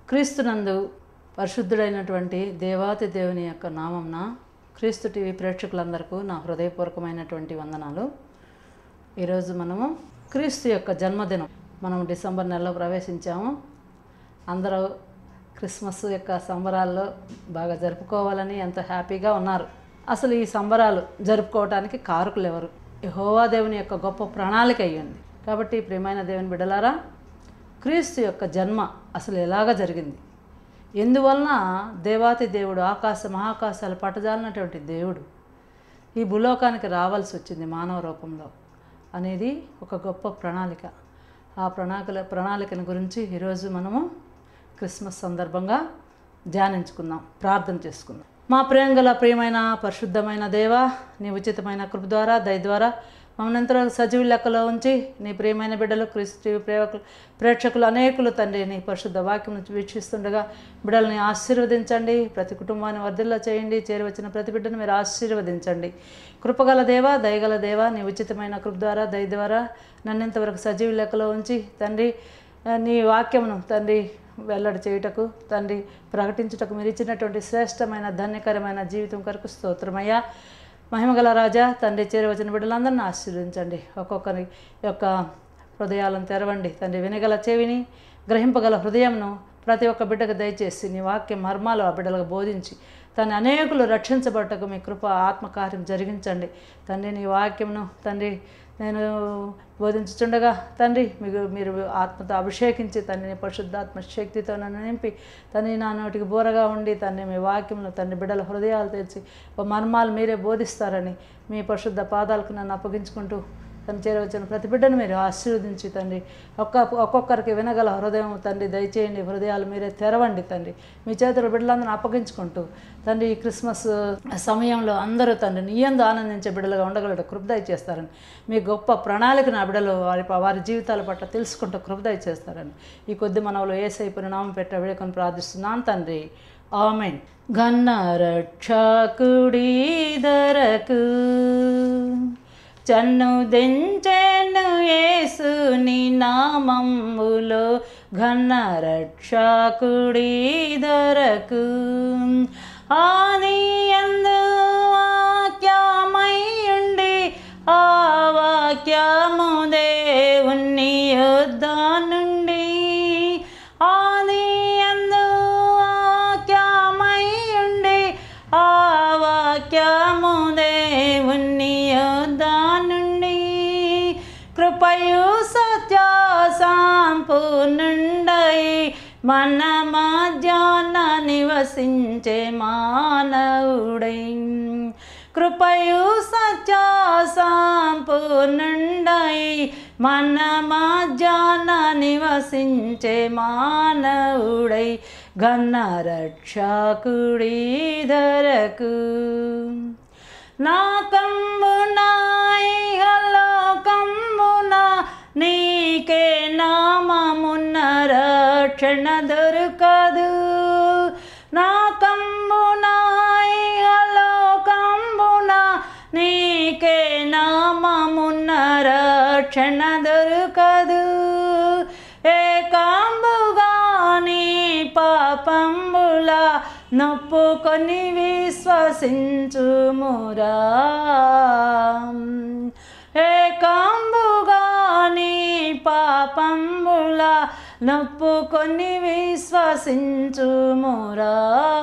క్రీస్తునందు పరిశుద్ధుడైనటువంటి దేవాతి దేవుని యొక్క నామంన క్రీస్తు టీవీ ప్రేక్షకులందరికీ నా హృదయపూర్వకమైనటువంటి వందనాలు ఈరోజు మనము క్రీస్తు యొక్క జన్మదినం మనం డిసెంబర్ నెలలో ప్రవేశించాము అందరూ క్రిస్మస్ యొక్క సంబరాల్లో బాగా జరుపుకోవాలని ఎంతో హ్యాపీగా ఉన్నారు అసలు ఈ సంబరాలు జరుపుకోవటానికి కారకులు ఎవరు యెహోవా దేవుని యొక్క గొప్ప ప్రణాళిక అయ్యింది కాబట్టి ప్రియమైన దేవుని బిడ్డలారా క్రీస్తు యొక్క జన్మ అసలు ఎలాగ జరిగింది ఎందువలన దేవాతి దేవుడు ఆకాశ మహాకాశాలు పట్టజాలినటువంటి దేవుడు ఈ భూలోకానికి రావాల్సి వచ్చింది మానవ రూపంలో అనేది ఒక గొప్ప ప్రణాళిక ఆ ప్రణాళిక ప్రణాళికను గురించి ఈరోజు మనము క్రిస్మస్ సందర్భంగా ధ్యానించుకుందాం ప్రార్థన చేసుకుందాం మా ప్రేంగల ప్రియమైన పరిశుద్ధమైన దేవ నీ ఉచితమైన కృప ద్వారా దయ ద్వారా మమ్మల్ని ఎంతో సజీవ లెక్కలో ఉంచి నీ ప్రియమైన బిడ్డలు క్రీస్తు ప్రేమకులు ప్రేక్షకులు అనేకులు తండ్రి నీ పరిశుద్ధ వాక్యం నుంచి వీక్షిస్తుండగా బిడ్డల్ని ఆశీర్వదించండి ప్రతి కుటుంబాన్ని వర్ధిల్లా చేయండి చేరువచ్చిన ప్రతి బిడ్డను మీరు ఆశీర్వదించండి కృపగల దేవ దయగల దేవ నీ ఉచితమైన కృప ద్వారా దయ ద్వారా నన్ను ఇంతవరకు సజీవ లెక్కలో ఉంచి తండ్రి నీ వాక్యమును తండ్రి వెల్లడి చేయుటకు తండ్రి ప్రకటించుటకు మీరు ఇచ్చినటువంటి శ్రేష్టమైన ధన్యకరమైన జీవితం కొరకు స్తోత్రమయ్యా మహిమగల రాజా తండ్రి చేరవచ్చిన బిడ్డలందరిని ఆశీర్వదించండి ఒక్కొక్కరి యొక్క హృదయాలను తెరవండి తండ్రి వినగల చెవిని గ్రహింపగల హృదయంను ప్రతి ఒక్క బిడ్డకు దయచేసి నీ వాక్య మర్మాలు ఆ బిడ్డలకు బోధించి తన అనేకులు రక్షించబట్టకు మీ కృప ఆత్మకార్యం జరిగించండి తండ్రి నీ వాక్యమును తండ్రి నేను బోధించుచుండగా తండ్రి మీకు మీరు ఆత్మతో అభిషేకించి తండ్రిని పరిశుద్ధాత్మ శక్తితో నన్ను నింపి తండ్రి నా నోటికి బోరగా ఉండి తండ్రి మీ వాక్యంలో తండ్రి బిడ్డల హృదయాలు తెచ్చి మర్మాలు మీరే బోధిస్తారని మీ పరిశుద్ధ పాదాలకు నన్ను అప్పగించుకుంటూ తను చేరవచ్చిన ప్రతి బిడ్డను మీరు ఆశీర్వదించి తండ్రి ఒక్క ఒక్కొక్కరికి వినగల హృదయం తండ్రి దయచేయండి హృదయాలు మీరే తెరవండి తండ్రి మీ చేతుల బిడ్డలందరూ అప్పగించుకుంటూ తండ్రి ఈ క్రిస్మస్ సమయంలో అందరూ తండ్రి నీయందు ఆనందించే బిడ్డలుగా ఉండగలడు కృపదయ చేస్తారని మీ గొప్ప ప్రణాళిక నా బిడ్డలు వారి వారి జీవితాల పట్ల తెలుసుకుంటూ కృపదయ చేస్తారని ఈ కొద్ది మనవలో ఏసైపోయిన నామం పెట్ట వేడుకొని ప్రార్థిస్తున్నాను తండ్రి ఆమెన్ ఘన రక్షకుడి ధరకు చన్ను దెంచెను యేసుని నామములో ఘన రక్షకుడి ధరకు ఆది ఎందు వాక్యమయ్యుండి ఆ వాక్యము దేవుని యుద్ధ నుండి ఆది ఎందు వాక్యమయ్యుండి ఆ వాక్యము దేవుని యుద్ధ నుండి కృపయు సత్య సంపూర్ణుండై మన మధ్యాహ్న నివసించే మానవుడై కృపయు సత్య సంపూర్ణుండై మన మధ్యాహ్న నివసించే మానవుడై ఘన రక్షకుడి ధరకు నా కంబునాయిహలో కంబున నీకే నామమున్న రక్షణ దొరకదు నా కంబునాయిహలో కంబున నీకే నామమున్న రక్షణ దొరకదు ఏ కాంబుగా నీ పాపంబుల నొప్పుకొని విశ్వసించుమురా ఏ కాంబుగా నీ పాపంబుల నొప్పుకొని విశ్వసించుమురా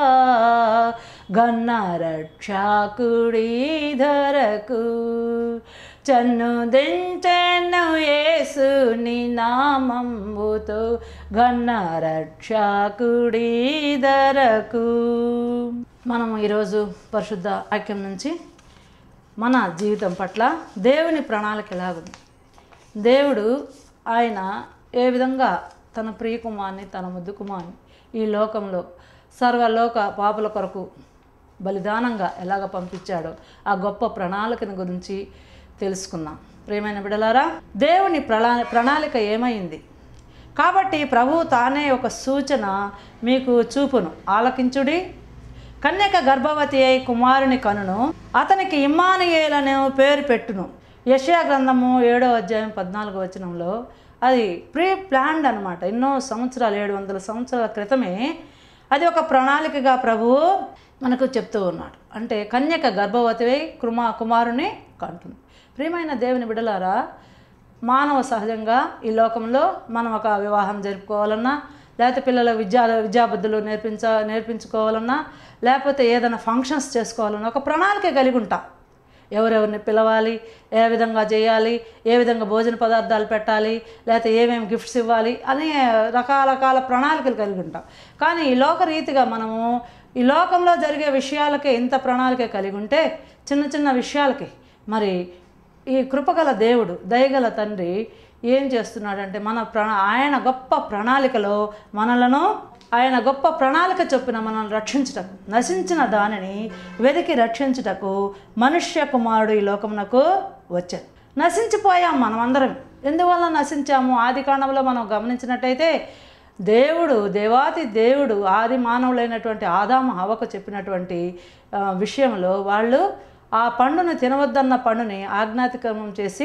గన్న రక్షకుడి ధరకు చన్ను దించెను యేసుని నామంబుతో ఘన రక్షకుడి ధరకు మనం ఈరోజు పరిశుద్ధ వాక్యం నుంచి మన జీవితం పట్ల దేవుని ప్రణాళిక ఎలాగుంది దేవుడు ఆయన ఏ విధంగా తన ప్రియకుమార్ని తన ముద్దు కుమార్ని ఈ లోకంలో సర్వలోక పాపుల కొరకు బలిదానంగా ఎలాగ పంపించాడో ఆ గొప్ప ప్రణాళికను గురించి తెలుసుకుందాం ప్రియమైన బిడలారా దేవుని ప్రణా ప్రణాళిక ఏమైంది కాబట్టి ప్రభువు తానే ఒక సూచన మీకు చూపును ఆలకించుడి కన్యక గర్భవతి అయి కుమారుని కనును అతనికి ఇమ్మానుయేలను పేరు పెట్టును యషయా గ్రంథము ఏడో అధ్యాయం పద్నాలుగో వచనంలో అది ప్రీ ప్లాన్డ్ అనమాట ఎన్నో సంవత్సరాలు ఏడు వందల సంవత్సరాల క్రితమే అది ఒక ప్రణాళికగా ప్రభువు మనకు చెప్తూ ఉన్నాడు అంటే కన్యక గర్భవతివై కుమా కుమారుని కంటుంది ప్రియమైన దేవుని బిడలారా మానవ సహజంగా ఈ లోకంలో మనం ఒక వివాహం జరుపుకోవాలన్నా లేకపోతే పిల్లల విద్యా విద్యాబుద్ధులు నేర్పించ నేర్పించుకోవాలన్నా లేకపోతే ఏదైనా ఫంక్షన్స్ చేసుకోవాలన్నా ఒక ప్రణాళిక కలిగి ఉంటాం ఎవరెవరిని పిలవాలి ఏ విధంగా చేయాలి ఏ విధంగా భోజన పదార్థాలు పెట్టాలి లేకపోతే ఏమేమి గిఫ్ట్స్ ఇవ్వాలి అనే రకరకాల ప్రణాళికలు కలిగి ఉంటాం కానీ ఈ లోక రీతిగా మనము ఈ లోకంలో జరిగే విషయాలకే ఇంత ప్రణాళిక కలిగి ఉంటే చిన్న చిన్న విషయాలకి మరి ఈ కృపగల దేవుడు దయగల తండ్రి ఏం చేస్తున్నాడంటే మన ప్రణా ఆయన గొప్ప ప్రణాళికలో మనలను ఆయన గొప్ప ప్రణాళిక చొప్పున మనల్ని రక్షించుటకు నశించిన దానిని వెతికి రక్షించుటకు మనుష్య కుమారుడు ఈ లోకమునకు వచ్చాడు నశించిపోయాం మనమందరం ఎందువల్ల నశించాము ఆది కాండంలో మనం గమనించినట్టయితే దేవుడు దేవాతి దేవుడు ఆది మానవులైనటువంటి ఆదాము హవకు చెప్పినటువంటి ఆ, విషయంలో వాళ్ళు ఆ పండుని తినవద్దన్న పండుని ఆజ్ఞాతిక్రమం చేసి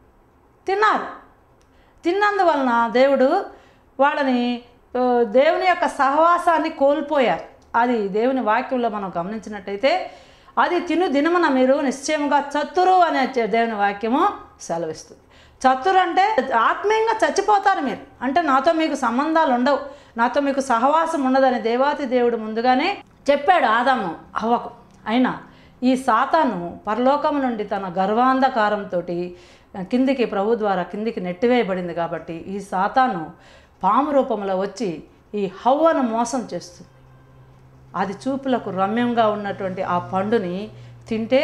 తిన్నారు తిన్నందువలన దేవుడు వాళ్ళని ఆ, దేవుని యొక్క సహవాసాన్ని కోల్పోయారు అది దేవుని వాక్యంలో మనం గమనించినట్టయితే అది తిను దినమున మీరు నిశ్చయముగా చతురు అనే చే- దేవుని వాక్యము సెలవిస్తుంది చతురు అంటే ఆత్మీయంగా చచ్చిపోతారు మీరు అంటే నాతో మీకు సంబంధాలు ఉండవు నాతో మీకు సహవాసం ఉండదని దేవాతి దేవుడు ముందుగానే చెప్పాడు ఆదాము అవ్వకు అయినా ఈ సాతాను పరలోకము నుండి తన గర్వాంధకారంతో కిందికి ప్రభు ద్వారా కిందికి నెట్టివేయబడింది కాబట్టి ఈ సాతాను పాము రూపంలో వచ్చి ఈ హవ్వను మోసం చేస్తుంది అది చూపులకు రమ్యంగా ఉన్నటువంటి ఆ పండుని తింటే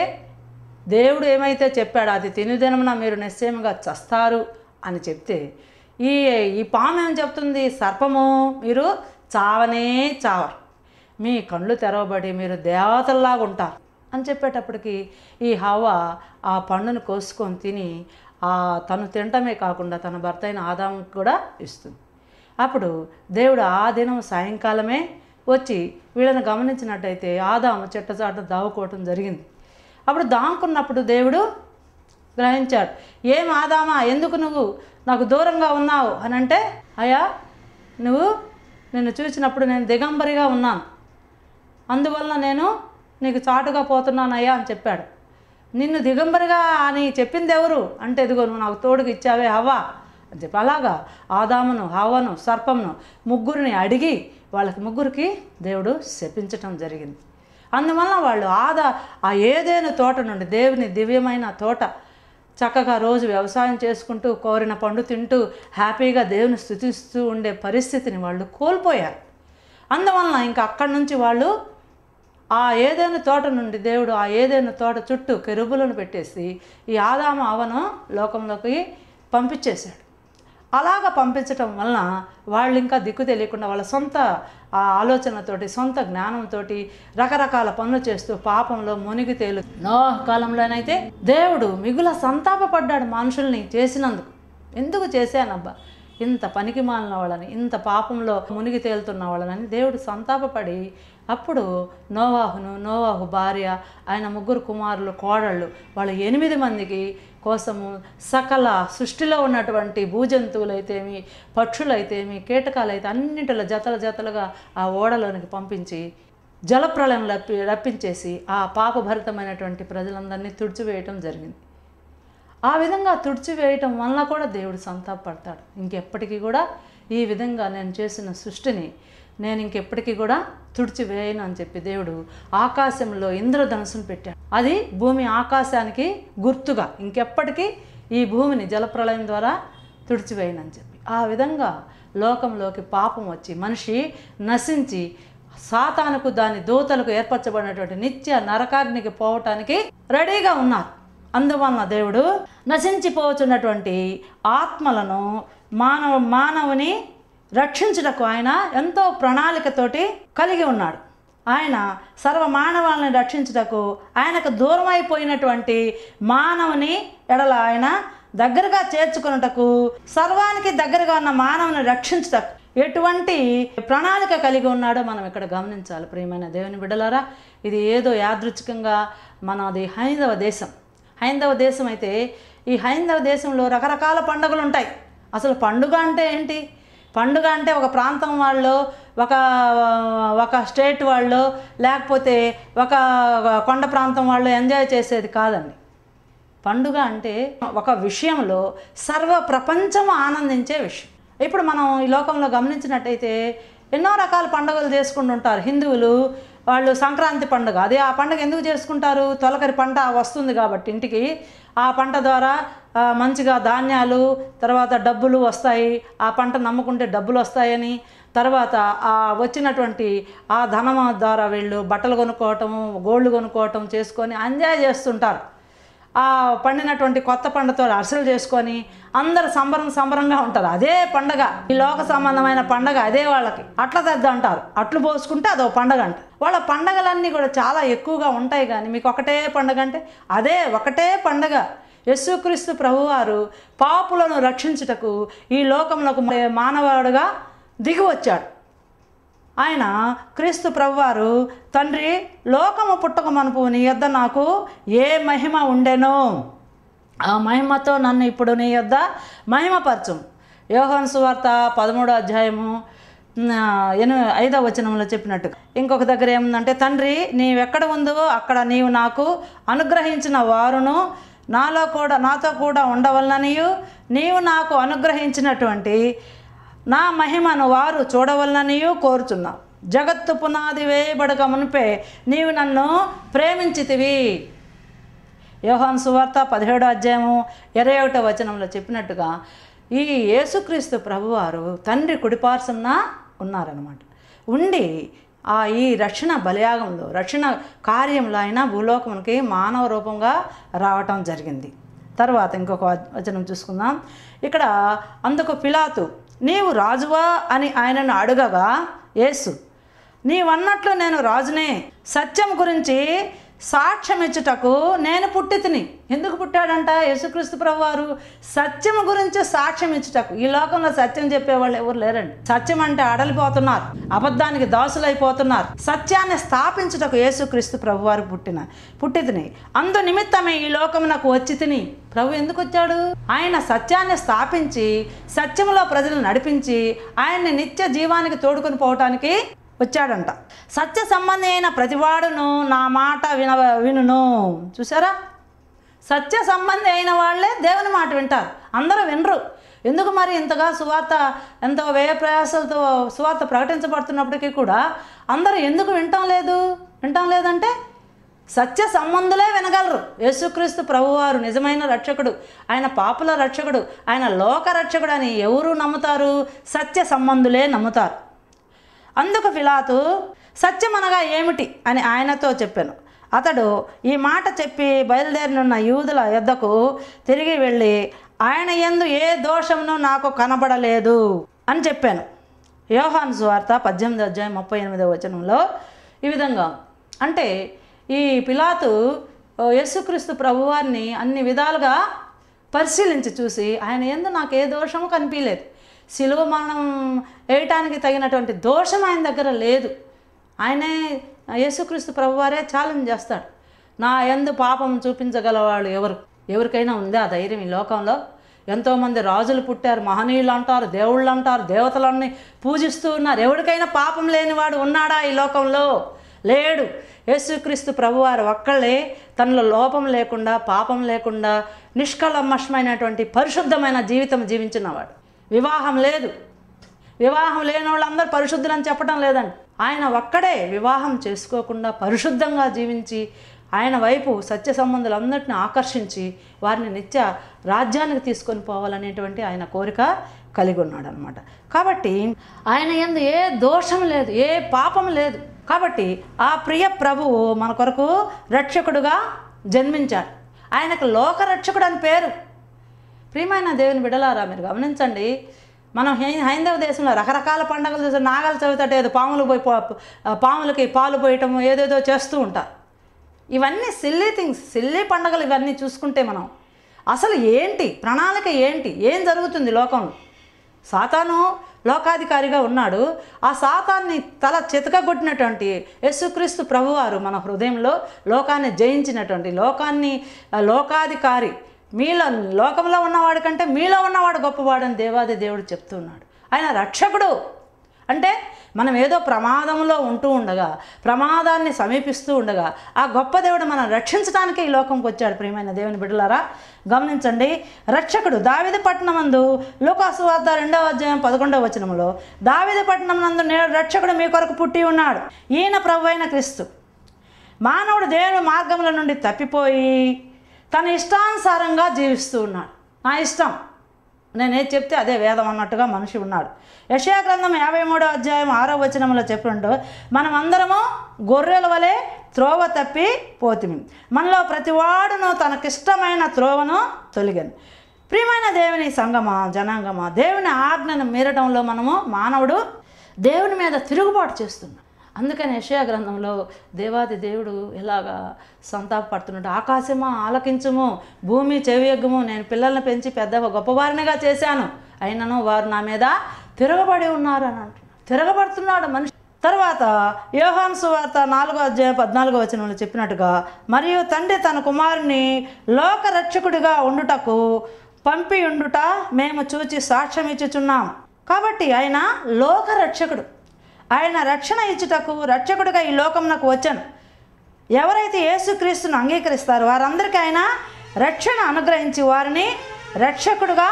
దేవుడు ఏమైతే చెప్పాడో అది తినుదినమున మీరు నిశ్చయముగా చస్తారు అని చెప్తే ఈ ఈ పాము ఏం చెప్తుంది సర్పము మీరు చావనే చావరు మీ కళ్ళు తెరవబడి మీరు దేవతల్లాగా ఉంటారు అని చెప్పేటప్పటికి ఈ హవ్వ ఆ పండును కోసుకొని తిని ఆ తను తినటమే కాకుండా తన భర్త అయిన ఆదాముకు కూడా ఇస్తుంది అప్పుడు దేవుడు ఆ దినం సాయంకాలమే వచ్చి వీళ్ళని గమనించినట్టయితే ఆదాము చెట్టచాట దావుకోవటం జరిగింది అప్పుడు దాముకున్నప్పుడు దేవుడు గ్రహించాడు ఏం ఆదామా ఎందుకు నువ్వు నాకు దూరంగా ఉన్నావు అని అంటే అయ్యా నువ్వు నిన్ను చూసినప్పుడు నేను దిగంబరిగా ఉన్నాను అందువల్ల నేను నీకు చాటుగా పోతున్నానయ్యా అని చెప్పాడు నిన్ను దిగంబరిగా అని చెప్పింది ఎవరు అంటే ఇదిగో నువ్వు నాకు తోడుకు ఇచ్చావే హవ్వా అని చెప్పి అలాగా ఆదామును హవ్వను సర్పంను ముగ్గురిని అడిగి వాళ్ళకి ముగ్గురికి దేవుడు శపించటం జరిగింది అందువల్ల వాళ్ళు ఆదా ఆ ఏదైనా తోట నుండి దేవుని దివ్యమైన తోట చక్కగా రోజు వ్యవసాయం చేసుకుంటూ కోరిన పండు తింటూ హ్యాపీగా దేవుని స్థుతిస్తూ ఉండే పరిస్థితిని వాళ్ళు కోల్పోయారు అందువలన ఇంకా అక్కడి నుంచి వాళ్ళు ఆ ఏదైనా తోట నుండి దేవుడు ఆ ఏదైనా తోట చుట్టూ కెరుబులను పెట్టేసి ఈ ఆదాము అవను లోకంలోకి పంపించేశాడు అలాగ పంపించటం వలన వాళ్ళు ఇంకా దిక్కు తెలియకుండా వాళ్ళ సొంత ఆ ఆలోచనతోటి సొంత జ్ఞానంతో రకరకాల పనులు చేస్తూ పాపంలో మునిగి తేలు నోహ కాలంలోనైతే దేవుడు మిగుల సంతాపపడ్డాడు మనుషుల్ని చేసినందుకు ఎందుకు చేశానబ్బా ఇంత పనికి మాలిన వాళ్ళని ఇంత పాపంలో మునిగి తేలుతున్న వాళ్ళని దేవుడు సంతాపపడి అప్పుడు నోవాహును నోవాహు భార్య ఆయన ముగ్గురు కుమారులు కోడళ్ళు వాళ్ళ ఎనిమిది మందికి కోసము సకల సృష్టిలో ఉన్నటువంటి భూజంతువులైతేమి పక్షులైతేమి కీటకాలైతే అన్నింటిలో జతల జతలుగా ఆ ఓడలోనికి పంపించి జలప్రలయం రప్పి రప్పించేసి ఆ పాపభరితమైనటువంటి ప్రజలందరినీ తుడిచివేయటం జరిగింది ఆ విధంగా తుడిచివేయటం వల్ల కూడా దేవుడు సంతాపడతాడు ఇంకెప్పటికీ కూడా ఈ విధంగా నేను చేసిన సృష్టిని నేను ఇంకెప్పటికీ కూడా తుడిచివేయను అని చెప్పి దేవుడు ఆకాశంలో ఇంద్రధనుసును పెట్టాడు అది భూమి ఆకాశానికి గుర్తుగా ఇంకెప్పటికీ ఈ భూమిని జలప్రలయం ద్వారా తుడిచివేయను అని చెప్పి ఆ విధంగా లోకంలోకి పాపం వచ్చి మనిషి నశించి సాతానుకు దాని దూతలకు ఏర్పరచబడినటువంటి నిత్య నరకాగ్నికి పోవటానికి రెడీగా ఉన్నారు అందువలన దేవుడు నశించిపోతున్నటువంటి ఆత్మలను మానవ మానవుని రక్షించుటకు ఆయన ఎంతో ప్రణాళికతోటి కలిగి ఉన్నాడు ఆయన సర్వ మానవాళ్ళని రక్షించుటకు ఆయనకు దూరం అయిపోయినటువంటి మానవుని ఎడల ఆయన దగ్గరగా చేర్చుకున్నటకు సర్వానికి దగ్గరగా ఉన్న మానవుని రక్షించుటకు ఎటువంటి ప్రణాళిక కలిగి ఉన్నాడో మనం ఇక్కడ గమనించాలి ప్రియమైన దేవుని బిడ్డలారా ఇది ఏదో యాదృచ్ఛికంగా మనది హైందవ దేశం హైందవ దేశం అయితే ఈ హైందవ దేశంలో రకరకాల పండుగలు ఉంటాయి అసలు పండుగ అంటే ఏంటి పండుగ అంటే ఒక ప్రాంతం వాళ్ళు ఒక ఒక స్టేట్ వాళ్ళు లేకపోతే ఒక కొండ ప్రాంతం వాళ్ళు ఎంజాయ్ చేసేది కాదండి పండుగ అంటే ఒక విషయంలో సర్వ ప్రపంచం ఆనందించే విషయం ఇప్పుడు మనం ఈ లోకంలో గమనించినట్టయితే ఎన్నో రకాల పండుగలు చేసుకుంటుంటారు హిందువులు వాళ్ళు సంక్రాంతి పండుగ అదే ఆ పండుగ ఎందుకు చేసుకుంటారు తొలకరి పంట వస్తుంది కాబట్టి ఇంటికి ఆ పంట ద్వారా ఆ, మంచిగా ధాన్యాలు తర్వాత డబ్బులు వస్తాయి ఆ పంట నమ్ముకుంటే డబ్బులు వస్తాయని తర్వాత ఆ వచ్చినటువంటి ఆ ధనం ద్వారా వీళ్ళు బట్టలు కొనుక్కోవటం గోల్డ్ కొనుక్కోవటం చేసుకొని ఎంజాయ్ చేస్తుంటారు ఆ పండినటువంటి కొత్త పంటతో అరిసెలు చేసుకొని అందరు సంబరం సంబరంగా ఉంటారు అదే పండగ ఈ లోక సంబంధమైన పండగ అదే వాళ్ళకి అట్ల తెద్ద అంటారు అట్లు పోసుకుంటే అదో పండగ అంట వాళ్ళ పండగలన్నీ కూడా చాలా ఎక్కువగా ఉంటాయి కానీ మీకు ఒకటే పండగ అంటే అదే ఒకటే పండగ యేసుక్రీస్తు ప్రభువారు పాపులను రక్షించుటకు ఈ లోకంలోకి మానవాడుగా దిగి వచ్చాడు ఆయన క్రీస్తు ప్రభువారు తండ్రి లోకము పుట్టక మనపు నీ యొద్ద నాకు ఏ మహిమ ఉండెనో ఆ మహిమతో నన్ను ఇప్పుడు నీ యొద్ద మహిమపరచు యోహాను సువార్త పదమూడో అధ్యాయము ఆ, ఎనిమిది ఐదవ వచనంలో చెప్పినట్టు ఇంకొక దగ్గర ఏముందంటే తండ్రి నీవెక్కడ ఉందో అక్కడ నీవు నాకు అనుగ్రహించిన వారును నాలో కూడా నాతో కూడా ఉండవలననియు నీవు నాకు అనుగ్రహించినటువంటి నా మహిమను వారు చూడవలననియు కోరుచున్నావు జగత్తు పునాది వేయబడక మునిపే నీవు నన్ను ప్రేమించితివి యోహాన్ సువార్త పదిహేడో అధ్యాయము ఇరవై ఒకటో వచనంలో చెప్పినట్టుగా ఈ యేసుక్రీస్తు ప్రభువారు తండ్రి కుడిపార్సంన ఉన్నారనమాట ఉండి ఆ ఈ రక్షణ బలియాగంలో రక్షణ కార్యంలో ఆయన భూలోకమునికి మానవ రూపంగా రావటం జరిగింది తర్వాత ఇంకొక వ- వచనం చూసుకుందాం ఇక్కడ అందుకు పిలాతు నీవు రాజువా అని ఆయనను అడగగా యేసు నీవన్నట్లు నేను రాజునే సత్యం గురించి సాక్ష్యం ఇచ్చుటకు నేను పుట్టి తిని ఎందుకు పుట్టాడంట యేసుక్రీస్తు ప్రభువారు సత్యం గురించి సాక్ష్యం ఇచ్చుటకు ఈ లోకంలో సత్యం చెప్పేవాళ్ళు ఎవరు లేరండి సత్యం అంటే అడలిపోతున్నారు అబద్ధానికి దాసులైపోతున్నారు సత్యాన్ని స్థాపించుటకు యేసుక్రీస్తు ప్రభువారు పుట్టిన పుట్టి తిని అందు నిమిత్తమే ఈ లోకమునకు వచ్చి తిని ప్రభు ఎందుకు వచ్చాడు ఆయన సత్యాన్ని స్థాపించి సత్యంలో ప్రజలు నడిపించి ఆయన్ని నిత్య జీవానికి తోడుకొని పోవటానికి వచ్చాడంట సత్య సంబంధి అయిన ప్రతివాడును నా మాట విన వినును చూసారా సత్య సంబంధి అయిన వాళ్ళే దేవుని మాట వింటారు అందరూ వినరు ఎందుకు మరి ఇంతగా సువార్త ఎంతో వ్యయ ప్రయాసాలతో సువార్త ప్రకటించబడుతున్నప్పటికీ కూడా అందరూ ఎందుకు వినటం లేదు వినటం లేదంటే సత్య సంబంధులే వినగలరు యేసుక్రీస్తు ప్రభువారు నిజమైన రక్షకుడు ఆయన పాపుల రక్షకుడు ఆయన లోక రక్షకుడు అని ఎవరు నమ్ముతారు సత్య సంబంధులే నమ్ముతారు అందుకు ఫిలాతు సత్యమనగా ఏమిటి అని ఆయనతో చెప్పాను అతడు ఈ మాట చెప్పి బయలుదేరినున్న యూదుల యొద్దకు తిరిగి వెళ్ళి ఆయన యందు ఏ దోషమును నాకు కనబడలేదు అని చెప్పాను యోహాను సువార్త పద్దెనిమిది అధ్యాయం ముప్పై ఎనిమిదవ వచనంలో ఈ విధంగా అంటే ఈ పిలాతు ఓ యేసుక్రీస్తు ప్రభువారిని అన్ని విధాలుగా పరిశీలించి చూసి ఆయన ఎందు నాకు ఏ దోషము కనిపించలేదు సిలువ మరణం వేయటానికి తగినటువంటి దోషం ఆయన దగ్గర లేదు ఆయనే యేసుక్రీస్తు ప్రభువారే ఛాలెంజ్ చేస్తాడు నా ఎందు పాపం చూపించగలవాళ్ళు ఎవరు ఎవరికైనా ఉందా ఆ ధైర్యం ఈ లోకంలో ఎంతోమంది రాజులు పుట్టారు మహనీయులు అంటారు దేవుళ్ళు అంటారు దేవతలన్నీ పూజిస్తూ ఉన్నారు ఎవరికైనా పాపం లేనివాడు ఉన్నాడా ఈ లోకంలో లేడు యేసుక్రీస్తు ప్రభువారు ఒక్కళ్ళే తనలో లోపం లేకుండా పాపం లేకుండా నిష్కళమషమైనటువంటి పరిశుద్ధమైన జీవితం జీవించినవాడు వివాహం లేదు వివాహం లేని వాళ్ళందరూ పరిశుద్ధులని చెప్పడం లేదండి ఆయన ఒక్కడే వివాహం చేసుకోకుండా పరిశుద్ధంగా జీవించి ఆయన వైపు సత్య సంబంధులందరిని ఆకర్షించి వారిని నిత్య రాజ్యానికి తీసుకొని పోవాలనేటువంటి ఆయన కోరిక కలిగి ఉన్నాడు అనమాట కాబట్టి ఆయన ఎందు ఏ దోషం లేదు ఏ పాపం లేదు కాబట్టి ఆ ప్రియ ప్రభువు మన కొరకు రక్షకుడుగా జన్మించాడు ఆయనకు లోక రక్షకుడు అని పేరు ప్రియమైన దేవుని బిడలారా మీరు గమనించండి మనం హై- హైందవ దేశంలో రకరకాల పండుగలు చూసి నాగల చవితట ఏదో పాములు పోయి పా- పాములకి పాలు పోయటం ఏదేదో చేస్తూ ఉంటారు ఇవన్నీ సిల్లీ థింగ్స్ సిల్లీ పండుగలు ఇవన్నీ చూసుకుంటే మనం అసలు ఏంటి ప్రణాళిక ఏంటి ఏం జరుగుతుంది లోకంలో సాతాను లోకాధికారిగా ఉన్నాడు ఆ సాతాన్ని తల చితకగొట్టినటువంటి యేసుక్రీస్తు ప్రభువారు మన హృదయంలో లోకాన్ని జయించినటువంటి లోకాన్ని ఆ, లోకాధికారి మీలో లోకంలో ఉన్నవాడు కంటే మీలో ఉన్నవాడు గొప్పవాడని దేవాది దేవుడు చెప్తున్నాడు ఆయన రక్షకుడు అంటే మనం ఏదో ప్రమాదంలో ఉంటూ ఉండగా ప్రమాదాన్ని సమీపిస్తూ ఉండగా ఆ గొప్ప దేవుడు మనం రక్షించడానికి ఈ లోకంకి వచ్చాడు ప్రియమైన దేవుని బిడ్డలారా గమనించండి రక్షకుడు దావిద పట్టణమందు లోకాసు వార్త రెండవ అధ్యాయం పదకొండవ వచనంలో దావిద పట్టణం నందు నేడు రక్షకుడు మీ కొరకు పుట్టి ఉన్నాడు ఈయన ప్రభు అయిన క్రీస్తు మానవుడు దేవుని మార్గముల నుండి తప్పిపోయి తన ఇష్టానుసారంగా జీవిస్తూ ఉన్నాడు నా ఇష్టం నేను ఏది చెప్తే అదే వేదం అన్నట్టుగా మనిషి ఉన్నాడు యశయా గ్రంథం యాభై మూడో అధ్యాయం ఆరో వచనంలో చెప్పినట్టు మనం అందరము గొర్రెల వలె త్రోవ తప్పి పోతిమి మనలో ప్రతివాడును తనకిష్టమైన త్రోవను తొలిగాను ప్రియమైన దేవుని సంగమా జనాంగమా దేవుని ఆజ్ఞను మీరటంలో మనము మానవుడు దేవుని మీద తిరుగుబాటు చేస్తున్నాం అందుకని యెషయా గ్రంథంలో దేవాది దేవుడు ఎలాగా సంతాపడుతున్నాడు ఆకాశమా ఆలకించుము భూమి చెవియగ్గుము నేను పిల్లల్ని పెంచి పెద్ద గొప్పవారినిగా చేశాను అయినను వారు నా మీద తిరగబడి ఉన్నారు అని అంటున్నాడు తిరగబడుతున్నాడు మనిషి తర్వాత యోహాన్ సువార్త నాలుగో అధ్యాయం పద్నాలుగో వచనంలో చెప్పినట్టుగా మరియు తండ్రి తన కుమారుని లోక రక్షకుడిగా ఉండుటకు పంపి ఉండుట మేము చూచి సాక్ష్యం ఇచ్చుచున్నాం కాబట్టి ఆయన లోక రక్షకుడు ఆయన రక్షణ ఇచ్చుటకు రక్షకుడిగా ఈ లోకమునకు వచ్చాను ఎవరైతే యేసుక్రీస్తును అంగీకరిస్తారో వారందరికీ ఆయన రక్షణ అనుగ్రహించి వారిని రక్షకుడుగా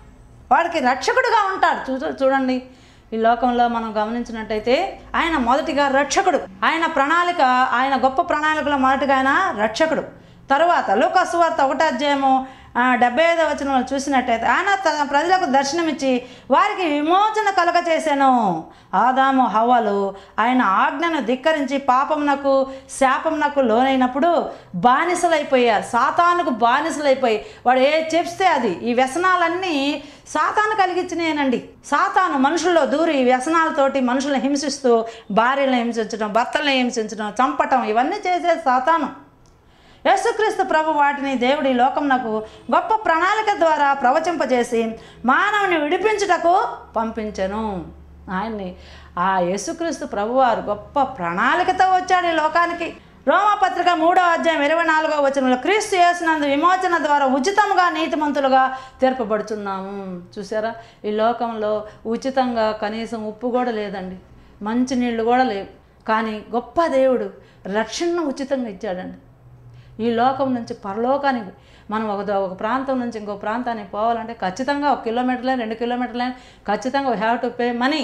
వాడికి రక్షకుడుగా ఉంటాడు చూ చూడండి ఈ లోకంలో మనం గమనించినట్టయితే ఆయన మొదటిగా రక్షకుడు ఆయన ప్రణాళిక ఆయన గొప్ప ప్రణాళికలో మొదటిగా ఆయన రక్షకుడు తరువాత లోకసువార్త ఒకటో అధ్యాయము ఆ, డెబ్బై ఐదో వచనంలో చూసినట్టయితే ఆయన తన ప్రజలకు దర్శనమిచ్చి వారికి విమోచన కలుగ చేశాను ఆదాము హవ్వలు ఆయన ఆజ్ఞను ధిక్కరించి పాపమునకు శాపమునకు లోనైనప్పుడు బానిసలైపోయారు సాతానుకు బానిసలైపోయి వాడు ఏ చెప్తే అది ఈ వ్యసనాలన్నీ సాతాను కలిగించినాయనండి సాతాను మనుషుల్లో దూరి ఈ వ్యసనాలతోటి మనుషులను హింసిస్తూ భార్యలను హింసించడం భర్తలను హింసించడం చంపటం ఇవన్నీ చేసేది సాతాను యేసుక్రీస్తు ప్రభు వాటిని దేవుడి లోకమునకు గొప్ప ప్రణాళిక ద్వారా ప్రవచింపజేసి మానవుని విడిపించుటకు పంపించెను ఆయన్ని ఆ యేసుక్రీస్తు ప్రభువారు గొప్ప ప్రణాళికతో వచ్చాడు ఈ లోకానికి రోమపత్రిక మూడో అధ్యాయం ఇరవై నాలుగో వచనంలో క్రీస్తు యేసునందు విమోచన ద్వారా ఉచితంగా నీతిమంతులుగా తీర్పబడుతున్నాము చూసారా ఈ లోకంలో ఉచితంగా కనీసం ఉప్పు కూడా లేదండి మంచి నీళ్ళు కూడా లేవు కానీ గొప్ప దేవుడు రక్షణను ఉచితంగా ఇచ్చాడండి ఈ లోకం నుంచి పరలోకానికి మనం ఒక ద- ఒక ప్రాంతం నుంచి ఇంకో ప్రాంతానికి పోవాలంటే ఖచ్చితంగా ఒక కిలోమీటర్లే రెండు కిలోమీటర్లే ఖచ్చితంగా have to pay money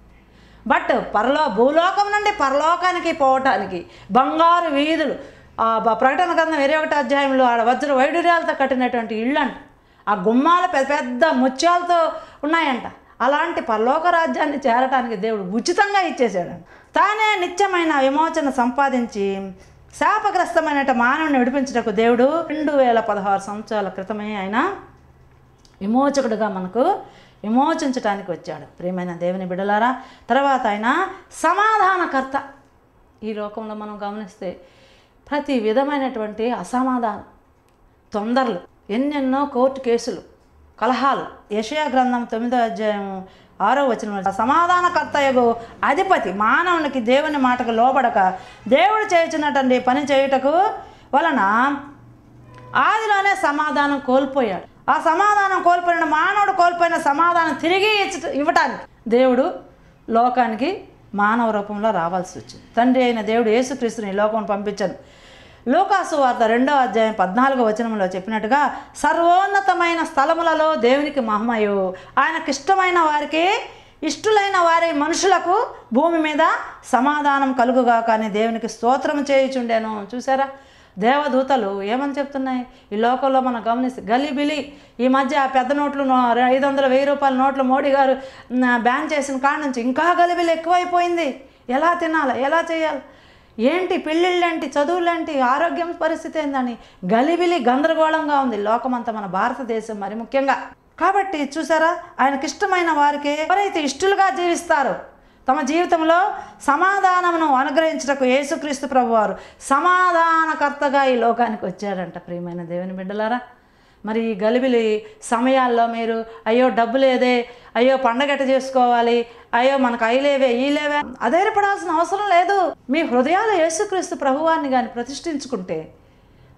but పరలో భూలోకం నుండి పరలోకానికి పోవటానికి బంగారు వీధులు ఆ బ- ప్రకటన గ్రంథం ఇరవై ఒకటి అధ్యాయంలో ఆడ వజ్ర వైడూర్యాలతో కట్టినటువంటి ఇళ్ళు అంట ఆ గుమ్మాలు పెద్ద పెద్ద ముత్యాలతో ఉన్నాయంట అలాంటి పరలోక రాజ్యాన్ని చేరటానికి దేవుడు ఉచితంగా ఇచ్చేసాడంట తానే నిత్యమైన విమోచన సంపాదించి శాపగ్రస్తమైన మానవుని విడిపించుటకు దేవుడు రెండు వేల పదహారు సంవత్సరాల క్రితమే ఆయన విమోచకుడుగా మనకు విమోచించటానికి వచ్చాడు ప్రియమైన దేవుని బిడలారా తర్వాత ఆయన సమాధానకర్త ఈ లోకంలో మనం గమనిస్తే ప్రతి విధమైనటువంటి అసమాధానం తొందరలు ఎన్నెన్నో కోర్టు కేసులు కలహాలు యషయా గ్రంథం తొమ్మిదో అధ్యాయం ఆరో వచనం సమాధానకర్తయగు అధిపతి మానవునికి దేవుని మాటకు లోబడక దేవుడు చేయుచున్నటువంటి పని చేయుటకు వలన ఆదిలోనే సమాధానం కోల్పోయాడు ఆ సమాధానం కోల్పోయిన మానవుడు కోల్పోయిన సమాధానం తిరిగి ఇచ్చ ఇవ్వటానికి దేవుడు లోకానికి మానవ రూపంలో రావాల్సి వచ్చింది తండ్రి అయిన దేవుడు యేసుక్రీస్తుని ఈ లోకం పంపించాను లోకాసు వార్త రెండో అధ్యాయం పద్నాలుగో వచనంలో చెప్పినట్టుగా సర్వోన్నతమైన స్థలములలో దేవునికి మహిమయు ఆయనకి ఇష్టమైన వారికి ఇష్టులైన వారి మనుషులకు భూమి మీద సమాధానం కలుగుగా కానీ దేవునికి స్తోత్రం చేయుచుండెను చూసారా దేవదూతలు ఏమని చెప్తున్నాయి ఈ లోకంలో మనం గమనిస్తే గలిబిలి ఈ మధ్య ఆ పెద్ద నోట్లు నో- ఐదు వందల వెయ్యి రూపాయల నోట్లు మోడీ గారు మ్, బ్యాన్ చేసిన కాడ నుంచి ఇంకా గలిబిలి ఎక్కువైపోయింది ఎలా తినాలి ఎలా చేయాలి ఏంటి పెళ్ళిళ్ళేంటి చదువులేంటి ఆరోగ్యం పరిస్థితి ఏందని గలిబిలి గందరగోళంగా ఉంది లోకమంతా మన భారతదేశం మరి ముఖ్యంగా కాబట్టి చూసారా ఆయనకి ఇష్టమైన వారికి ఎవరైతే ఇష్టలుగా జీవిస్తారో తమ జీవితంలో సమాధానమును అనుగ్రహించటకు యేసుక్రీస్తు ప్రభువారు సమాధానకర్తగా ఈ లోకానికి వచ్చాడంట ప్రియమైన దేవుని బిడ్డలారా మరి ఈ గలిబిలి సమయాల్లో మీరు అయ్యో డబ్బు లేదే అయ్యో పండగట చేసుకోవాలి అయ్యో మనకు అయ్యలేవే ఈ లేవే అధైర్యపడాల్సిన అవసరం లేదు మీ హృదయాలు యేసుక్రీస్తు ప్రభువాన్ని కానీ ప్రతిష్ఠించుకుంటే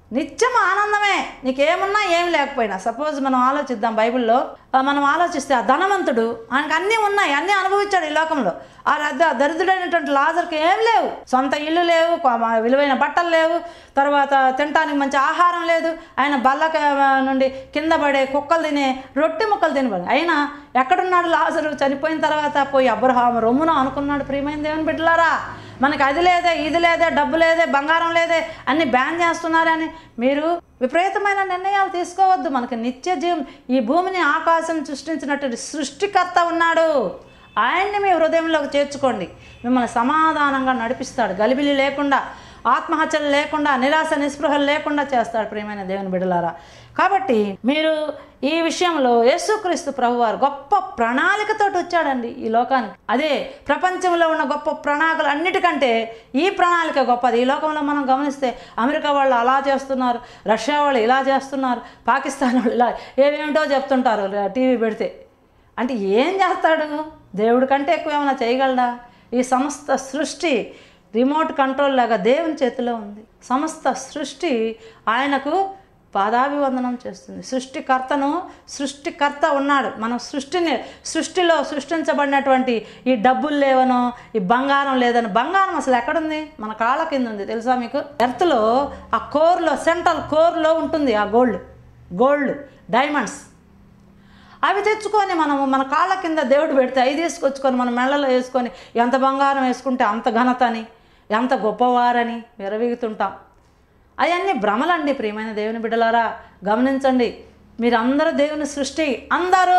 నిత్యం ఆనందమే నీకేమున్నా ఏమి లేకపోయినా సపోజ్ మనం ఆలోచిద్దాం బైబిల్లో ఆ, మనం ఆలోచిస్తే ఆ ధనవంతుడు ఆయనకు అన్నీ ఉన్నాయి అన్నీ అనుభవించాడు ఈ లోకంలో ఆ రద్ద దరిద్రుడైనటువంటి లాజర్కి ఏం లేవు సొంత ఇల్లు లేవు కొ- మ- విలువైన బట్టలు లేవు తర్వాత తినటానికి మంచి ఆహారం లేదు ఆయన బల్లక నుండి కింద పడే కుక్కలు తినే రొట్టె ముక్కలు తినబడి అయినా ఎక్కడున్నాడు లాజరు చనిపోయిన తర్వాత పోయి అబ్రహాం రొమ్మున అనుకున్నాడు ప్రియమైన దేవుని బిడ్డలారా మనకి అది లేదే ఇది లేదే డబ్బు లేదే బంగారం లేదే అన్ని బ్యాన్ చేస్తున్నారని మీరు విపరీతమైన నిర్ణయాలు తీసుకోవద్దు మనకి నిత్య జీవం ఈ భూమిని ఆకాశం సృష్టించినటువంటి సృష్టికర్త ఉన్నాడు ఆయన్ని మీ హృదయంలోకి చేర్చుకోండి మిమ్మల్ని సమాధానంగా నడిపిస్తాడు గలిబిలి లేకుండా ఆత్మహత్యలు లేకుండా నిరాశ నిస్పృహలు లేకుండా చేస్తాడు ప్రియమైన దేవుని బిడలారా కాబట్టి మీరు ఈ విషయంలో యేసుక్రీస్తు ప్రభువారు గొప్ప ప్రణాళికతోటి వచ్చాడండి ఈ లోకానికి అదే ప్రపంచంలో ఉన్న గొప్ప ప్రణాళికలు అన్నిటికంటే ఈ ప్రణాళిక గొప్పది ఈ లోకంలో మనం గమనిస్తే అమెరికా వాళ్ళు అలా చేస్తున్నారు రష్యా వాళ్ళు ఇలా చేస్తున్నారు పాకిస్తాన్ వాళ్ళు ఇలా ఏమేమిటో చెప్తుంటారు టీవీ పెడితే అంటే ఏం చేస్తాడు దేవుడి కంటే ఎక్కువ ఏమైనా చేయగలడా ఈ సమస్త సృష్టి రిమోట్ కంట్రోల్ లాగా దేవుని చేతిలో ఉంది సమస్త సృష్టి ఆయనకు పాదాభివందనం చేస్తుంది సృష్టికర్తను సృష్టికర్త ఉన్నాడు మనం సృష్టిని సృష్టిలో సృష్టించబడినటువంటి ఈ డబ్బులు లేవనో ఈ బంగారం లేదని బంగారం అసలు ఎక్కడుంది మన కాళ్ళ కింద ఉంది తెలుసా మీకు ఎర్త్లో ఆ కోర్లో సెంట్రల్ కోర్లో ఉంటుంది ఆ గోల్డ్ గోల్డ్ డైమండ్స్ అవి తెచ్చుకొని మనము మన కాళ్ళ కింద దేవుడు పెడితే అవి తీసుకొచ్చుకొని మన మెళ్ళలో వేసుకొని ఎంత బంగారం వేసుకుంటే అంత ఘనతని ఎంత గొప్పవారని విరవీగుతుంటాం అవన్నీ భ్రమలండి ప్రియమైన దేవుని బిడ్డలారా గమనించండి మీరందరూ దేవుని సృష్టి అందరూ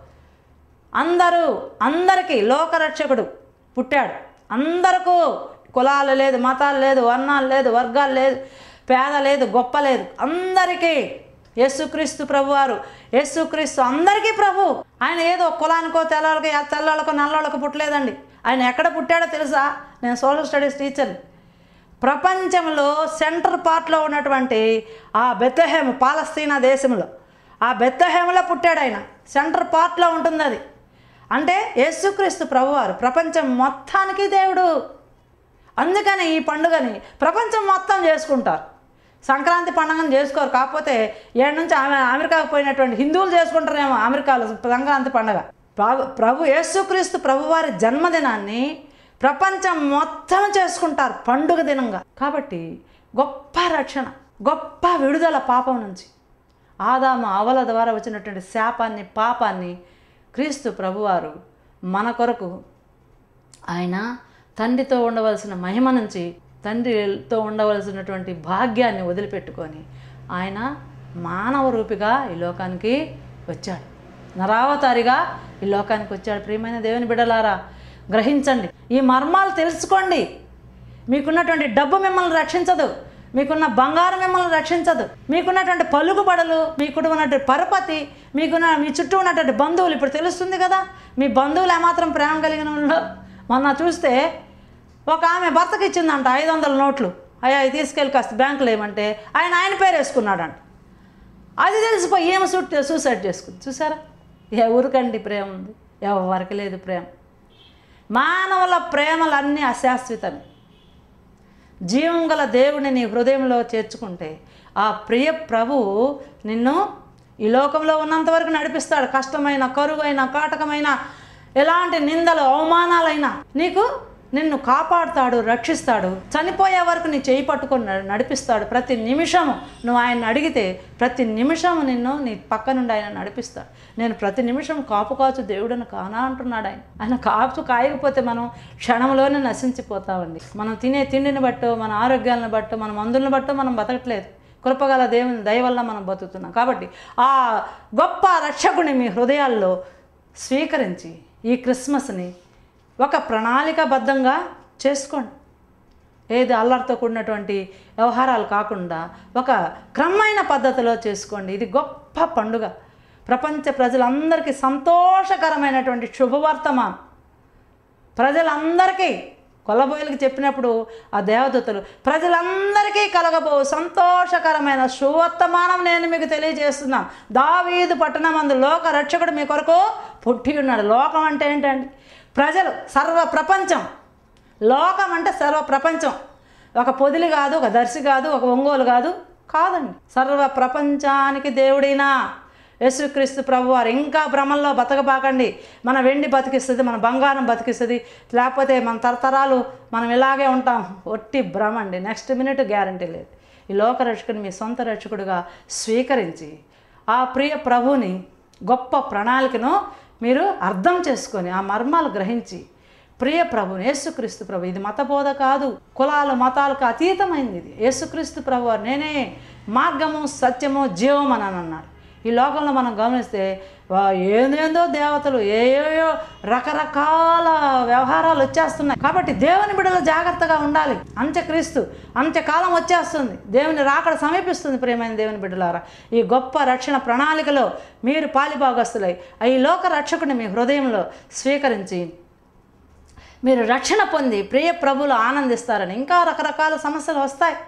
అందరూ అందరికీ లోకరక్షకుడు పుట్టాడు అందరకు కులాలు లేదు మతాలు లేదు వర్ణాలు లేదు వర్గాలు లేదు పేద లేదు గొప్ప లేదు అందరికీ యేసుక్రీస్తు ప్రభువారు యేసుక్రీస్తు అందరికీ ప్రభు ఆయన ఏదో కులానికో తెల్లలకో తెల్లవాళ్ళకో నల్లవాళ్ళకో పుట్టలేదండి ఆయన ఎక్కడ పుట్టాడో తెలుసా నేను సోషల్ స్టడీస్ టీచర్ని ప్రపంచంలో సెంటర్ పార్ట్లో ఉన్నటువంటి ఆ బెత్తహేము పాలస్తీనా దేశంలో ఆ బెత్తహేములో పుట్టాడు ఆయన సెంటర్ పార్ట్లో ఉంటుంది అది అంటే యేసుక్రీస్తు ప్రభువారు ప్రపంచం మొత్తానికి దేవుడు అందుకని ఈ పండుగని ప్రపంచం మొత్తం చేసుకుంటారు సంక్రాంతి పండుగను చేసుకోరు కాకపోతే ఏడు నుంచి ఆమె అమెరికాకు పోయినటువంటి హిందువులు చేసుకుంటారేమో అమెరికాలో సంక్రాంతి పండుగ ప్రభు ప్రభు యేసుక్రీస్తు ప్రభువారి జన్మదినాన్ని ప్రపంచం మొత్తం చేసుకుంటారు పండుగ దినంగా కాబట్టి గొప్ప రక్షణ గొప్ప విడుదల పాపం నుంచి ఆదాము అవల ద్వారా వచ్చినటువంటి శాపాన్ని పాపాన్ని క్రీస్తు ప్రభువారు మన కొరకు ఆయన తండ్రితో ఉండవలసిన మహిమ నుంచి తండ్రితో ఉండవలసినటువంటి భాగ్యాన్ని వదిలిపెట్టుకొని ఆయన మానవ రూపిగా ఈ లోకానికి వచ్చాడు నరావతారిగా ఈ లోకానికి వచ్చాడు ప్రియమైన దేవుని బిడలారా గ్రహించండి ఈ మర్మాలు తెలుసుకోండి మీకున్నటువంటి డబ్బు మిమ్మల్ని రక్షించదు మీకున్న బంగారం మిమ్మల్ని రక్షించదు మీకున్నటువంటి పలుకుబడులు మీకుడు ఉన్నటువంటి పరపతి మీకున్న మీ చుట్టూ ఉన్నటువంటి బంధువులు ఇప్పుడు తెలుస్తుంది కదా మీ బంధువులు ఏమాత్రం ప్రేమ కలిగిన వాళ్ళు మొన్న చూస్తే ఒక ఆమె భర్తకి ఇచ్చిందంట ఐదు వందల నోట్లు అయ్యా ఇది తీసుకెళ్ళి కాస్త బ్యాంకులో ఏమంటే ఆయన ఆయన పేరు వేసుకున్నాడంట అది తెలిసిపోయి ఏమో సూట్ సూసైడ్ చేసుకుంది చూసారా ఎవరికండి ప్రేమ ఉంది ఎవరికి లేదు ప్రేమ మానవుల ప్రేమలన్నీ అశాశ్వతమే జీవం గల దేవుని నీ హృదయంలో చేర్చుకుంటే ఆ ప్రియ ప్రభువు నిన్ను ఈ లోకంలో ఉన్నంత వరకు నడిపిస్తాడు కష్టమైన కరువైన కాటకమైన ఎలాంటి నిందలు అవమానాలైనా నీకు నిన్ను కాపాడుతాడు రక్షిస్తాడు చనిపోయే వరకు నీ చేయి పట్టుకొని నడి- నడిపిస్తాడు ప్రతి నిమిషము నువ్వు ఆయన అడిగితే ప్రతి నిమిషము నిన్ను నీ పక్క నుండి ఆయన నడిపిస్తాడు నేను ప్రతి నిమిషం కాపు కాచు దేవుడని కానా అంటున్నాడు ఆయన ఆయన కాపు కాయకపోతే మనం క్షణంలోనే నశించిపోతామండి మనం తినే తిండిని బట్టో మన ఆరోగ్యాలను బట్టో మన మందులను బట్టో మనం బతకట్లేదు కృపగల దేవుని దయ వల్ల మనం బతుకుతున్నాం కాబట్టి ఆ గొప్ప రక్షకుని మీ హృదయాల్లో స్వీకరించి ఈ క్రిస్మస్ని ఒక ప్రణాళికాబద్ధంగా చేసుకోండి ఏది అల్లరితో కూడినటువంటి వ్యవహారాలు కాకుండా ఒక క్రమమైన పద్ధతిలో చేసుకోండి ఇది గొప్ప పండుగ ప్రపంచ ప్రజలందరికీ సంతోషకరమైనటువంటి శుభవర్తమానం ప్రజలందరికీ కొల్లబోయలకి చెప్పినప్పుడు ఆ దేవదూతలు ప్రజలందరికీ కలగబో సంతోషకరమైన సువర్తమానం నేను మీకు తెలియజేస్తున్నాను దావీదు పట్టణమందు లోక రక్షకుడు మీ కొరకు పుట్టి ఉన్నాడు లోకం అంటే ఏంటండి ప్రజలు సర్వ ప్రపంచం లోకం అంటే సర్వ ప్రపంచం ఒక పొదిలి కాదు ఒక దర్శి కాదు ఒక ఒంగోలు కాదు కాదండి సర్వ ప్రపంచానికి దేవుడైనా యేసుక్రీస్తు ప్రభు వారు ఇంకా భ్రమంలో బతకబాకండి మన వెండి బతికిస్తుంది మన బంగారం బతికిస్తుంది లేకపోతే మన తరతరాలు మనం ఇలాగే ఉంటాం ఒట్టి భ్రమ అండి నెక్స్ట్ మినిట్ గ్యారంటీ లేదు ఈ లోక రక్షకుని మీ సొంత రక్షకుడిగా స్వీకరించి ఆ ప్రియ ప్రభుని గొప్ప ప్రణాళికను మీరు అర్థం చేసుకొని ఆ మర్మాలు గ్రహించి ప్రియ ప్రభు యేసుక్రీస్తు ప్రభు ఇది మతబోధ కాదు కులాలు మతాలకు అతీతమైంది ఇది యేసుక్రీస్తు ప్రభు వారు నేనే మార్గము సత్యము జీవం అని అన్నారు ఈ లోకంలో మనం గమనిస్తే వా- ఏందేందో దేవతలు ఏయో రకరకాల వ్యవహారాలు వచ్చేస్తున్నాయి కాబట్టి దేవుని బిడ్డలు జాగ్రత్తగా ఉండాలి అంత్యక్రీస్తు అంత్యకాలం వచ్చేస్తుంది దేవుని రాకడ సమీపిస్తుంది ప్రియమైన దేవుని బిడ్డలారా ఈ గొప్ప రక్షణ ప్రణాళికలో మీరు పాలిభాగస్తులై ఈ లోక రక్షకుని మీ హృదయంలో స్వీకరించి మీరు రక్షణ పొంది ప్రియ ప్రభులు ఆనందిస్తారని ఇంకా రకరకాల సమస్యలు వస్తాయి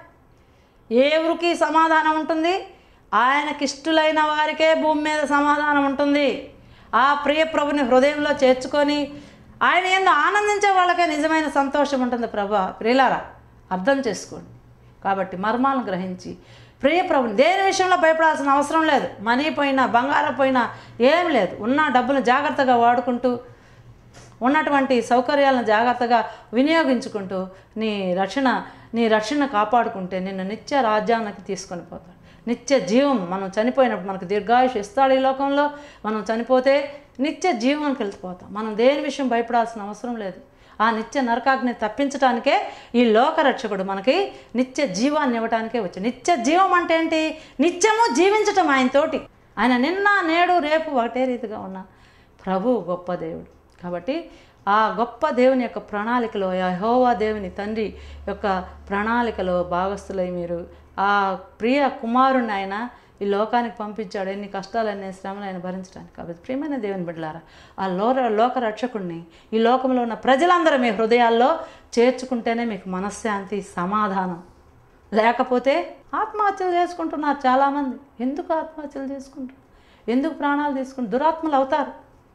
ఏ ఊరికి సమాధానం ఉంటుంది ఆయనకిష్టులైన వారికే భూమి మీద సమాధానం ఉంటుంది ఆ ప్రియ ప్రభుని హృదయంలో చేర్చుకొని ఆయన ఏందో ఆనందించే వాళ్ళకే నిజమైన సంతోషం ఉంటుంది ప్రభా ప్రియులారా అర్థం చేసుకోండి కాబట్టి మర్మాలను గ్రహించి ప్రియ ప్రభుని దేని విషయంలో భయపడాల్సిన అవసరం లేదు మనీ పోయినా బంగారం పోయినా ఏం లేదు ఉన్న డబ్బులు జాగ్రత్తగా వాడుకుంటూ ఉన్నటువంటి సౌకర్యాలను జాగ్రత్తగా వినియోగించుకుంటూ నీ రక్షణ నీ రక్షణ కాపాడుకుంటే నిన్ను నిత్య రాజ్యానికి తీసుకొని పోతాడు నిత్య జీవం మనం చనిపోయినప్పుడు మనకు దీర్ఘాయుష్ ఇస్తాడు ఈ లోకంలో మనం చనిపోతే నిత్య జీవానికి వెళ్ళిపోతాం మనం దేని విషయం భయపడాల్సిన అవసరం లేదు ఆ నిత్య నరకాగ్ని తప్పించడానికే ఈ లోక రక్షకుడు మనకి నిత్య జీవాన్ని ఇవ్వడానికే వచ్చి నిత్య జీవం అంటే ఏంటి నిత్యము జీవించటం ఆయనతోటి ఆయన నిన్న నేడు రేపు ఒకటే రీతిగా ఉన్న ప్రభు గొప్ప దేవుడు కాబట్టి ఆ గొప్ప దేవుని యొక్క ప్రణాళికలో యహోవా దేవుని తండ్రి యొక్క ప్రణాళికలో భాగస్థులై మీరు ఆ ప్రియ కుమారుని ఆయన ఈ లోకానికి పంపించాడు ఎన్ని కష్టాలు అన్ని శ్రమలు ఆయన భరించడానికి కాబట్టి ప్రియమైన దేవుని బిడ్డలారా ఆ లోక లోక రక్షకుడిని ఈ లోకంలో ఉన్న ప్రజలందరూ మీ హృదయాల్లో చేర్చుకుంటేనే మీకు మనశ్శాంతి సమాధానం లేకపోతే ఆత్మహత్యలు చేసుకుంటున్నారు చాలామంది ఎందుకు ఆత్మహత్యలు చేసుకుంటారు ఎందుకు ప్రాణాలు తీసుకుంటారు దురాత్మలు అవుతారు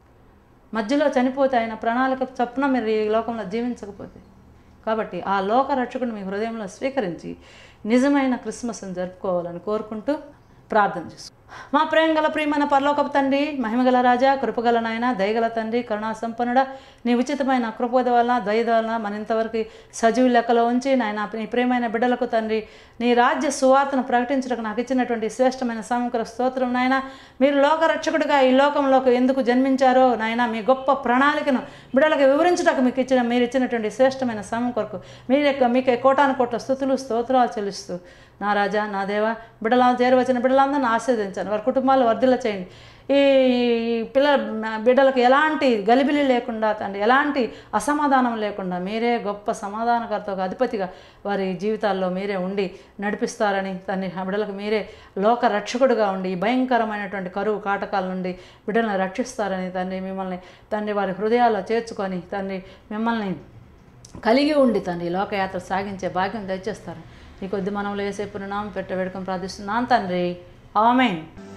మధ్యలో చనిపోతే ఆయన ప్రణాళిక చొప్పున మీరు ఈ లోకంలో జీవించకపోతే కాబట్టి ఆ లోక రక్షకుని మీ హృదయంలో స్వీకరించి నిజమైన క్రిస్మస్ని జరుపుకోవాలని కోరుకుంటూ ప్రార్థన చేసుకో మా ప్రేమ గల ప్రియమైన పరలోకపు తండ్రి మహిమగల రాజా కృపగల నాయన దయగల తండ్రి కరుణా సంపన్నుడ నీ ఉచితమైన కృపద వలన దయ వలన మన ఇంతవరకు సజీవు లెక్కలో ఉంచి నాయన నీ ప్రియమైన బిడ్డలకు తండ్రి నీ రాజ్య సువార్తను ప్రకటించడానికి నాకు ఇచ్చినటువంటి శ్రేష్టమైన సమగ్ర స్తోత్రం నాయన మీరు లోక రక్షకుడిగా ఈ లోకంలోకి ఎందుకు జన్మించారో నాయన మీ గొప్ప ప్రణాళికను బిడ్డలకు వివరించడానికి మీకు ఇచ్చిన మీరు ఇచ్చినటువంటి శ్రేష్టమైన సమం కొరకు మీరు యొక్క మీకు కోటాను కోట్ల స్థుతులు స్తోత్రాలు చెల్లిస్తూ నా రాజా నా దేవ బిడ్డల చేరవచ్చిన బిడ్డలందరిని ఆశీర్వదించాను వారి కుటుంబాలు వర్ధిల్ల చేయండి ఈ పిల్ల బిడ్డలకు ఎలాంటి గలిబిలి లేకుండా తండ్రి ఎలాంటి అసమాధానం లేకుండా మీరే గొప్ప సమాధానకర్త ఒక అధిపతిగా వారి జీవితాల్లో మీరే ఉండి నడిపిస్తారని తండ్రి ఆ బిడ్డలకు మీరే లోక రక్షకుడుగా ఉండి ఈ భయంకరమైనటువంటి కరువు కాటకాల నుండి బిడ్డలను రక్షిస్తారని తండ్రి మిమ్మల్ని తండ్రి వారి హృదయాల్లో చేర్చుకొని తండ్రి మిమ్మల్ని కలిగి ఉండి తండ్రి ఈ లోకయాత్ర సాగించే భాగ్యం దయచేస్తారు ఈ కొద్ది మనవులు వేసే పురునామం పెట్ట వేడుకొని ప్రార్థిస్తున్నాను తండ్రి ఆమెన్